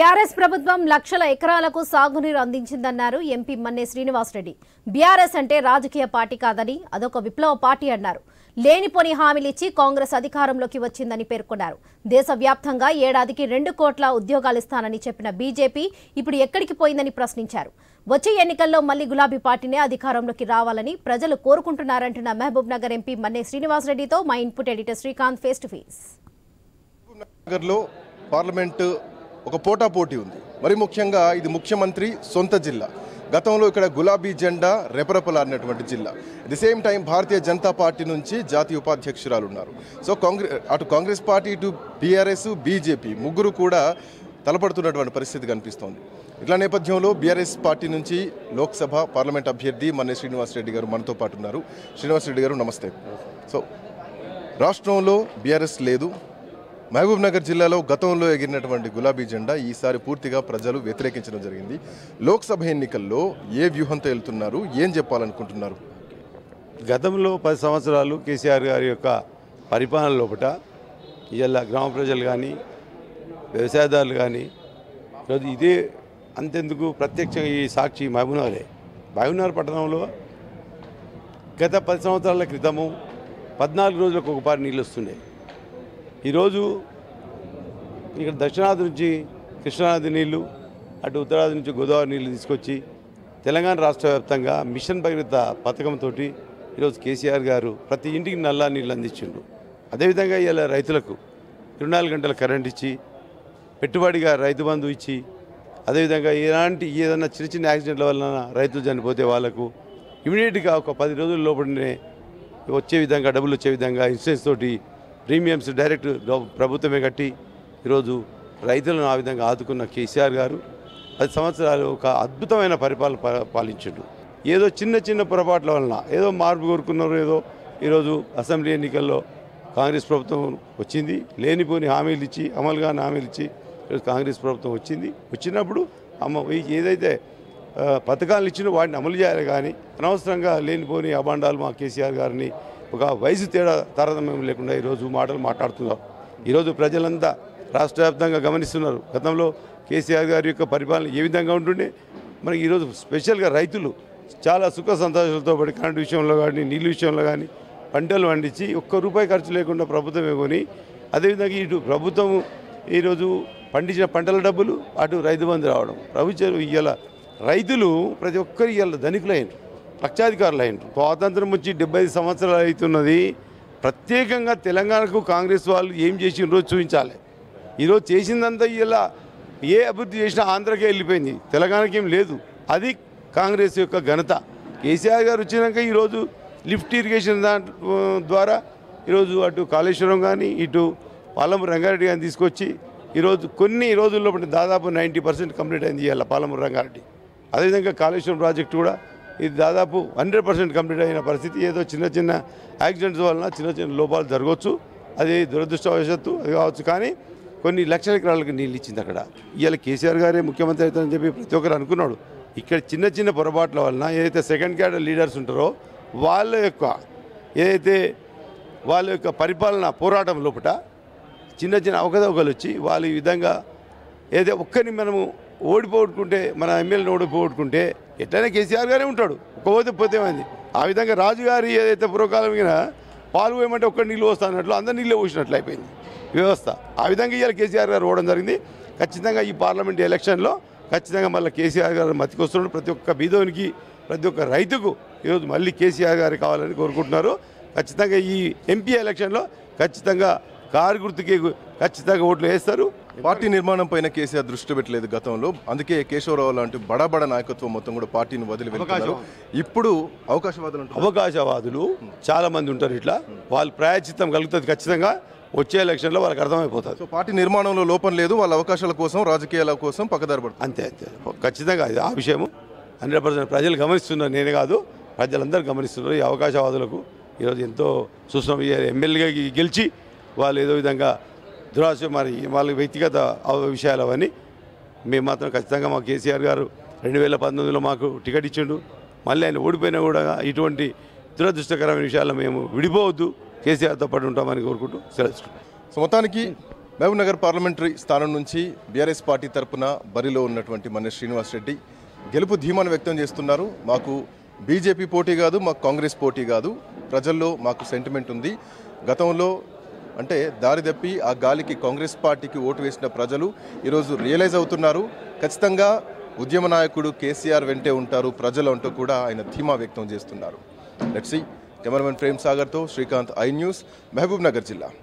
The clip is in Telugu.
బీఆర్ఎస్ ప్రభుత్వం లక్షల ఎకరాలకు సాగునీరు అందించిందన్నారు ఎంపీ మన్నే శ్రీనివాసరెడ్డి బీఆర్ఎస్ అంటే రాజకీయ పార్టీ కాదని అదొక విప్లవ పార్టీ అన్నారు లేనిపోని హామీలిచ్చి కాంగ్రెస్ అధికారంలోకి వచ్చిందని పేర్కొన్నారు దేశవ్యాప్తంగా ఏడాదికి రెండు కోట్ల ఉద్యోగాలిస్తానని చెప్పిన బీజేపీ ఇప్పుడు ఎక్కడికి పోయిందని ప్రశ్నించారు వచ్చే ఎన్నికల్లో మళ్లీ గులాబీ పార్టీనే అధికారంలోకి రావాలని ప్రజలు కోరుకుంటున్నారంటున్న మహబూబ్ నగర్ ఎంపీ మన్నే శ్రీనివాసరెడ్డితో మా input editor Srikanth face to face నగర్లో పార్లమెంటు ఒక పోటాపోటీ ఉంది మరి ముఖ్యంగా ఇది ముఖ్యమంత్రి సొంత జిల్లా గతంలో ఇక్కడ గులాబీ జెండా రెపరెపలాడినటువంటి జిల్లా at the same time Bharatiya Janata party నుంచి జాతీయ ఉపాధ్యక్షురాలు ఉన్నారు సో కాంగ్రెస్ అటు కాంగ్రెస్ పార్టీ ఇటు బీఆర్ఎస్ బీజేపీ ముగ్గురు కూడా తలపడుతున్నటువంటి పరిస్థితి కనిపిస్తోంది ఇట్లా నేపథ్యంలో బీఆర్ఎస్ పార్టీ నుంచి లోక్సభ పార్లమెంట్ అభ్యర్థి మన్నె శ్రీనివాసరెడ్డి గారు మనతో పాటు ఉన్నారు శ్రీనివాసరెడ్డి గారు నమస్తే సో రాష్ట్రంలో బీఆర్ఎస్ లేదు మహబూబ్ నగర్ జిల్లాలో గతంలో ఎగిరినటువంటి గులాబీ జెండా ఈసారి పూర్తిగా ప్రజలు వ్యతిరేకించడం జరిగింది లోక్సభ ఎన్నికల్లో ఏ వ్యూహంతో వెళ్తున్నారు ఏం చెప్పాలనుకుంటున్నారు గతంలో పది సంవత్సరాలు కేసీఆర్ గారి యొక్క పరిపాలన లోపట ఇవాళ గ్రామ ప్రజలు కానీ వ్యవసాయదారులు కానీ ఈరోజు ఇదే అంతెందుకు ప్రత్యక్షంగా ఈ సాక్షి మహబూబ్నగరే మహబూబ్నగర్ పట్టణంలో గత పది సంవత్సరాల క్రితము పద్నాలుగు రోజులకు ఒకపారి నీళ్ళు వస్తుండే ఈరోజు ఇక్కడ దక్షిణాది నుంచి కృష్ణానది నీళ్లు అటు ఉత్తరాది నుంచి గోదావరి నీళ్లు తీసుకొచ్చి తెలంగాణ రాష్ట్ర వ్యాప్తంగా మిషన్ భగీరథ పథకంతో ఈరోజు కేసీఆర్ గారు ప్రతి ఇంటికి నల్లా నీళ్ళు అందించిండ్రు అదేవిధంగా ఇలా రైతులకు ఇరవై నాలుగు గంటల కరెంట్ ఇచ్చి పెట్టుబడిగా రైతు బంధు ఇచ్చి అదేవిధంగా ఎలాంటి ఏదైనా చిన్న చిన్న యాక్సిడెంట్ల వలన రైతులు చనిపోతే వాళ్ళకు ఇమీడియట్గా ఒక పది రోజుల లోపలనే వచ్చే విధంగా డబ్బులు వచ్చే విధంగా ఇన్సూరెన్స్ తోటి ప్రీమియమ్స్ డైరెక్ట్ గవ- ప్రభుత్వమే కట్టి ఈరోజు రైతులను ఆ విధంగా ఆదుకున్న కేసీఆర్ గారు పది సంవత్సరాలు ఒక అద్భుతమైన పరిపాలన పా- పాలించాడు ఏదో చిన్న చిన్న పొరపాట్ల వలన ఏదో మార్పు కోరుకున్నారు ఏదో ఈరోజు అసెంబ్లీ ఎన్నికల్లో కాంగ్రెస్ ప్రభుత్వం వచ్చింది లేనిపోని హామీలు ఇచ్చి అమలు కాని హామీలు ఇచ్చి ఈరోజు కాంగ్రెస్ ప్రభుత్వం వచ్చింది వచ్చినప్పుడు అమ్మ ఈ ఏదైతే ఆ, పథకాలు ఇచ్చినో వాటిని అమలు చేయాలి కానీ అనవసరంగా లేనిపోని అబాండాలు మా కేసీఆర్ గారిని ఒక వయసు తేడా తారతమ్యం లేకుండా ఈరోజు మాటలు మాట్లాడుతున్నారు ఈరోజు ప్రజలంతా రాష్ట్ర వ్యాప్తంగా గమనిస్తున్నారు గతంలో కేసీఆర్ గారి యొక్క పరిపాలన ఏ విధంగా ఉంటుండే మనకి ఈరోజు స్పెషల్గా రైతులు చాలా సుఖ సంతోషాలతో పడి కరెంటు విషయంలో కానీ నీళ్ళ విషయంలో కానీ పంటలు పండించి ఒక్క రూపాయి ఖర్చు లేకుండా ప్రభుత్వమే కొని అదేవిధంగా ఇటు ప్రభుత్వం ఈరోజు పండించిన పంటల డబ్బులు అటు రైతు బంధు రావడం ప్రభుత్వం ఇవాళ రైతులు ప్రతి ఒక్కరు ఇవాళ ధనికులైనరు లక్షాధికారులు అయినరు స్వాతంత్రం వచ్చి డెబ్బై ఐదు సంవత్సరాలు అవుతున్నది ప్రత్యేకంగా తెలంగాణకు కాంగ్రెస్ వాళ్ళు ఏం చేసిండ్రో చూపించాలి ఈరోజు చేసిందంతా ఇలా ఏ అభివృద్ధి చేసినా ఆంధ్రకే వెళ్ళిపోయింది తెలంగాణకి ఏం లేదు అది కాంగ్రెస్ యొక్క ఘనత కేసీఆర్ గారు వచ్చినాక ఈరోజు లిఫ్ట్ ఇరిగేషన్ దాంట్లో ద్వారా ఈరోజు అటు కాళేశ్వరం కానీ ఇటు పాలమూరు రంగారెడ్డి గారిని తీసుకొచ్చి ఈరోజు కొన్ని రోజుల్లో పట్టి దాదాపు నైంటీ పర్సెంట్ కంప్లీట్ అయింది ఇవాళ పాలమూరు రంగారెడ్డి అదేవిధంగా కాళేశ్వరం ప్రాజెక్టు కూడా ఇది దాదాపు హండ్రెడ్ పర్సెంట్ కంప్లీట్ అయిన పరిస్థితి ఏదో చిన్న చిన్న యాక్సిడెంట్స్ వలన చిన్న చిన్న లోపాలు జరగవచ్చు అది దురదృష్టవశాత్తు అది కావచ్చు కానీ కొన్ని లక్షల ఎకరాలకు నీళ్ళు ఇచ్చింది అక్కడ ఇవాళ కేసీఆర్ గారే ముఖ్యమంత్రి అవుతారని చెప్పి ప్రతి ఒక్కరు అనుకున్నాడు ఇక్కడ చిన్న చిన్న పొరపాట్ల వలన ఏదైతే సెకండ్ క్యాడర్ లీడర్స్ ఉంటారో వాళ్ళ యొక్క ఏదైతే వాళ్ళ యొక్క పరిపాలన పోరాటం లోపల చిన్న చిన్న అవకతవకలు వచ్చి వాళ్ళు ఈ విధంగా ఏదో ఒక్కరిని మనము ఓడిపోగొట్టుకుంటే మన ఎమ్మెల్యేని ఓడిపోగొట్టుకుంటే ఎట్లయినా కేసీఆర్ గారే ఉంటాడు ఒక్కపోతే పోతే ఏమైంది ఆ విధంగా రాజుగారి ఏదైతే పూర్వకాలం మీద పాలు పోయమంటే ఒక్క నీళ్ళు వస్తానట్లు అందరు నీళ్ళు పోసినట్లు అయిపోయింది వ్యవస్థ ఆ విధంగా ఇవాళ కేసీఆర్ గారు ఓడడం జరిగింది ఖచ్చితంగా ఈ పార్లమెంట్ ఎలక్షన్లో ఖచ్చితంగా మళ్ళీ కేసీఆర్ గారు మతికొస్తున్నాడు ప్రతి ఒక్క బీదోనికి ప్రతి ఒక్క రైతుకు ఈరోజు మళ్ళీ కేసీఆర్ గారు కావాలని కోరుకుంటున్నారు ఖచ్చితంగా ఈ ఎంపీ ఎలక్షన్లో ఖచ్చితంగా కారు గుర్తుకి ఖచ్చితంగా ఓట్లు వేస్తారు పార్టీ నిర్మాణం పైన కేసీఆర్ దృష్టి పెట్టలేదు గతంలో అందుకే కేశవరావు లాంటి బడబడ నాయకత్వం మొత్తం కూడా పార్టీని వదిలి వెళ్తున్నారు ఇప్పుడు అవకాశవాదులు అంటున్నారు. అవకాశవాదులు చాలా మంది ఉంటారు ఇట్లా వాళ్ళు ప్రాయచిత్తం కలుగుతుంది ఖచ్చితంగా వచ్చే ఎలక్షన్లో వాళ్ళకి అర్థమైపోతుంది సో పార్టీ నిర్మాణంలో లోపం లేదు వాళ్ళ అవకాశాల కోసం రాజకీయాల కోసం పక్కదారి పడుతుంది అంతే అంతే ఖచ్చితంగా ఇది ఆ విషయము హండ్రెడ్ పర్సెంట్ ప్రజలు గమనిస్తున్నారు నేనే కాదు ప్రజలందరూ గమనిస్తున్నారు ఈ అవకాశవాదులకు ఈరోజు ఎంతో చూస్తున్నాం ఈ ఎమ్మెల్యేగా గెలిచి వాళ్ళు ఏదో విధంగా దురాశ మరి వాళ్ళ వ్యక్తిగత అవ- విషయాలు అవన్నీ మేము మాత్రం ఖచ్చితంగా మా కేసీఆర్ గారు రెండు వేల పంతొమ్మిదిలో మాకు టికెట్ ఇచ్చిండు మళ్ళీ ఆయన ఓడిపోయినా కూడా ఇటువంటి దురదృష్టకరమైన విషయాల్లో మేము విడిపోవద్దు కేసీఆర్తో పాటు ఉంటామని కోరుకుంటూ సెలవు సో మొత్తానికి మహబూబ్ నగర్ పార్లమెంటరీ స్థానం నుంచి బీఆర్ఎస్ పార్టీ తరపున బరిలో ఉన్నటువంటి మన శ్రీనివాస్ రెడ్డి గెలుపు ధీమాను వ్యక్తం చేస్తున్నారు మాకు బీజేపీ పోటీ కాదు మాకు కాంగ్రెస్ పోటీ కాదు ప్రజల్లో మాకు సెంటిమెంట్ ఉంది గతంలో అంటే దారి తప్పి ఆ గాలికి కాంగ్రెస్ పార్టీకి ఓటు వేసిన ప్రజలు ఈరోజు రియలైజ్ అవుతున్నారు ఖచ్చితంగా ఉద్యమ నాయకుడు కేసీఆర్ వెంటే ఉంటారు ప్రజలు అంటూ కూడా ఆయన ధీమా వ్యక్తం చేస్తున్నారు లెట్సి కెమెరామెన్ ప్రేమ్ సాగర్తో Srikanth I news Mahabubnagar జిల్లా